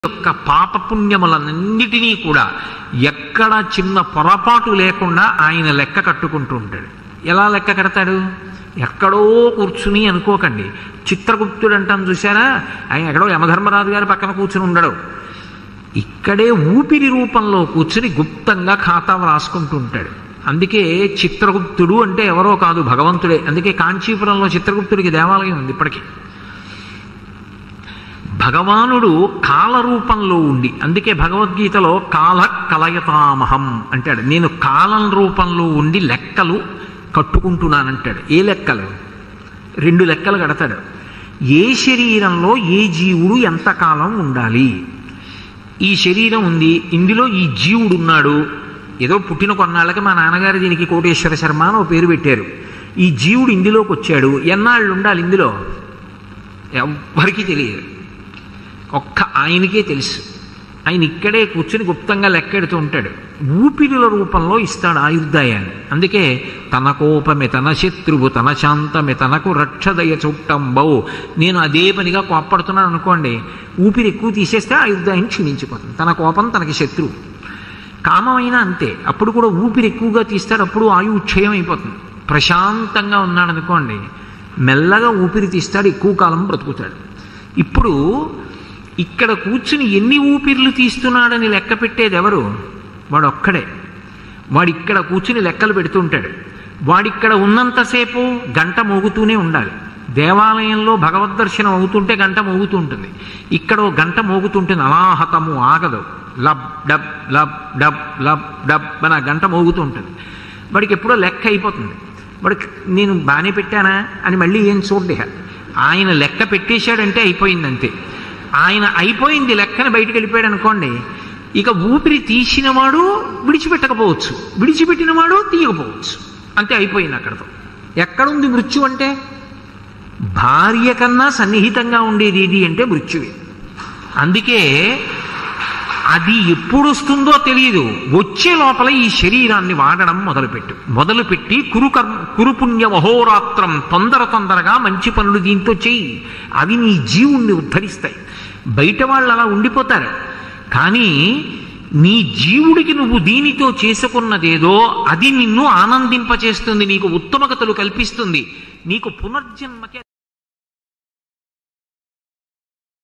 యొక్క పాపపుణ్యములన్నిటినీ కూడా ఎక్కడ చిన్న పొరపాటు లేకుండా ఆయన లెక్క కట్టుకుంటూ ఉంటాడు ఎలా లెక్క కడతాడు ఎక్కడో కూర్చుని అనుకోకండి చిత్రగుప్తుడు అంటాం చూసారా ఆయన ఎక్కడో యమధర్మరాజు గారి పక్కన కూర్చుని ఉండడు ఇక్కడే ఊపిరి రూపంలో కూర్చుని గుప్తంగా ఖాతా వ్రాసుకుంటూ ఉంటాడు అందుకే చిత్రగుప్తుడు అంటే ఎవరో కాదు భగవంతుడే అందుకే కాంచీపురంలో చిత్రగుప్తుడికి దేవాలయం ఉంది ఇప్పటికీ భగవానుడు కాల రూపంలో ఉండి అందుకే భగవద్గీతలో కాల కలయతామహం అంటాడు నేను కాలం రూపంలో ఉండి లెక్కలు కట్టుకుంటున్నానంటాడు ఏ లెక్కలు రెండు లెక్కలు కడతాడు ఏ శరీరంలో ఏ జీవుడు ఎంతకాలం ఉండాలి ఈ శరీరం ఉంది ఇందులో ఈ జీవుడు ఉన్నాడు ఏదో పుట్టిన కొన్నాళ్ళకి మా నాన్నగారు దీనికి కోటేశ్వర శర్మ అని ఓ పేరు పెట్టారు ఈ జీవుడు ఇందులోకి వచ్చాడు ఎన్నాళ్ళు ఉండాలి ఇందులో ఎవ్వరికీ తెలియదు ఒక్క ఆయనకే తెలుసు ఆయన ఇక్కడే కూర్చుని గుప్తంగా లెక్కెడుతూ ఉంటాడు ఊపిరిల రూపంలో ఇస్తాడు ఆయుర్దాయాన్ని అందుకే తన కోపమే తన శత్రువు తన శాంతమే తనకు రక్షదయ చుట్టంబౌ నేను అదే పనిగా కోప్పడుతున్నాను అనుకోండి ఊపిరి ఎక్కువ తీసేస్తే ఆయుర్దాయం క్షీణించిపోతుంది తన కోపం తనకి శత్రువు కామమైనా అంతే అప్పుడు కూడా ఊపిరి ఎక్కువగా తీస్తాడు అప్పుడు ఆయువు క్షయం అయిపోతుంది ప్రశాంతంగా ఉన్నాడు అనుకోండి మెల్లగా ఊపిరి తీస్తాడు ఎక్కువ కాలం బ్రతుకుతాడు ఇప్పుడు ఇక్కడ కూర్చుని ఎన్ని ఊపిర్లు తీస్తున్నాడని లెక్క పెట్టేది ఎవరు వాడు ఒక్కడే వాడు ఇక్కడ కూర్చుని లెక్కలు పెడుతుంటాడు వాడిక్కడ ఉన్నంతసేపు గంట మోగుతూనే ఉండాలి దేవాలయంలో భగవద్ దర్శనం అవుతుంటే గంట మోగుతూ ఉంటుంది ఇక్కడ ఓ గంట మోగుతుంటుంది అనాహతము ఆగదు lub dub lub dub lub dub అని ఆ గంట మోగుతూ ఉంటుంది వాడికి ఎప్పుడో లెక్క అయిపోతుంది వాడికి నేను బాగానే పెట్టానా అని మళ్ళీ ఏం చూడ్డే ఆయన లెక్క పెట్టేశాడంటే అయిపోయింది అంతే ఆయన అయిపోయింది లెక్కన బయటికి వెళ్ళిపోయాడు అనుకోండి ఇక ఊపిరి తీసినవాడు విడిచిపెట్టకపోవచ్చు విడిచిపెట్టినవాడు తీయకపోవచ్చు అంతే అయిపోయింది అక్కడతో ఎక్కడుంది మృత్యు అంటే భార్య కన్నా సన్నిహితంగా ఉండేది ఏది అంటే మృత్యువే అందుకే అది ఎప్పుడు వస్తుందో తెలియదు వచ్చే లోపల ఈ శరీరాన్ని వాడడం మొదలుపెట్టు మొదలుపెట్టి కురుకర్మ కురుపుణ్య మహోరాత్రం తొందర తొందరగా మంచి పనులు దీంతో చెయ్యి అవి నీ జీవుణ్ణి ఉద్ధరిస్తాయి బయట వాళ్ళు అలా ఉండిపోతారు కానీ నీ జీవుడికి నువ్వు దీనితో చేసుకున్నదేదో అది నిన్ను ఆనందింపచేస్తుంది నీకు ఉత్తమగతలు కల్పిస్తుంది నీకు పునర్జన్మకి